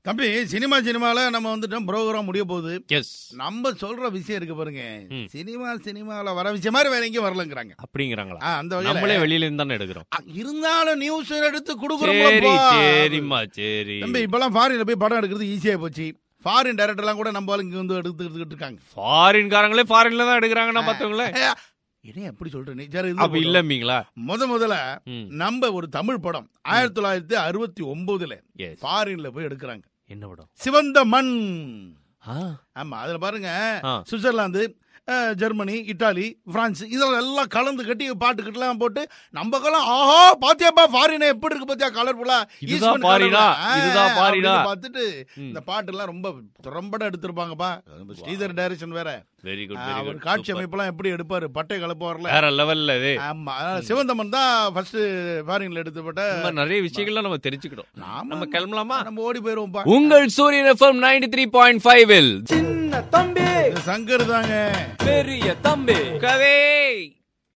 தம்பி சினிமா சினிமால நம்ம வந்துட்டோம் ப்ரோக்ராம் முடிய போகுது எஸ் நம்ம சொல்ற விஷயம் இருக்கு பாருங்க ம். சினிமா சினிமால வர விஷயம் மாதிரி வேற எங்கேயும் வரலங்கிறாங்க அப்படிங்கிறாங்களா ஆ, அந்த நம்மளே வகையில வெளியில இருந்து தானே எடுக்கிறோம் அ, இருந்தாலும் நியூஸ் எடுத்து சரி கொடுக்குறோம் சரிம்மா சரி தம்பி இப்பெல்லாம் ஃபாரின்ல போய் படம் எடுக்கிறது ஈஸியா போச்சு ஃபாரின் டைரக்டர்லாம் கூட நம்ம ஆளுங்க இங்க வந்து எடுத்துக்கிட்டு இருக்காங்க ஃபாரின்காரங்களே ஃபாரின்ல தான் எடுக்கிறாங்கன்னா பாத்துங்களே என்ன எப்படி சொல்ற நீ சரி, அப்ப இதுல இல்லம்பீங்களா முத முதல்ல ம் நம்ம ஒரு தமிழ் படம் ஆயிரத்தி தொள்ளாயிரத்தி அறுபத்தி ஒன்பதுல எஸ் ஃபாரின்ல போய் எடுக்கிறாங்க என்ன படம் சிவந்த மண் ஆ, ஆமா அதுல பாருங்க ஆ. சுவிட்சர்லாந்து அஹ், ஜெர்மனி இட்டாலி பிரான்ஸ் இதெல்லாம் எல்லாம் கலந்து கட்டி பாட்டு கட்டலாம் போட்டு நமக்கெல்லாம் ஆஹா பாத்தியாப்பா ஃபாரின் எப்படி இருக்கு பாத்தியா கலர்ஃபுல்லா இதுதான் foreign-ஆ? இதுதான் foreign-ஆ? பார்த்துட்டு ம். இந்த பாட்டு எல்லாம் ரொம்ப திறம்பட எடுத்திருப்பாங்கப்பா நம்ம ஸ்ரீதர் டைரக்ஷன் வேற வெரி குட் ஆஹ், வெரி அவர் குட் காட்சி அமைப்பெல்லாம் எப்படி எடுப்பாரு பட்டை கலப்புவார்ல வேற லெவல்ல இது ஆமா அதனால சிவந்தமன் தான் ஃபர்ஸ்ட் ஃபாரின்ல எடுத்துப்பட்ட இந்த மாதிரி நிறைய விஷயங்கள்லாம் நம்ம தெரிஞ்சுக்கிட்டோம் நாம நம்ம கிளம்பலாமா நம்ம ஓடி போயிருவோம்ப்பா உங்கள் Suryan FM ninety three point five சின்ன தம்பி இது சங்கர் தாங்க பெரிய தம்பி கவே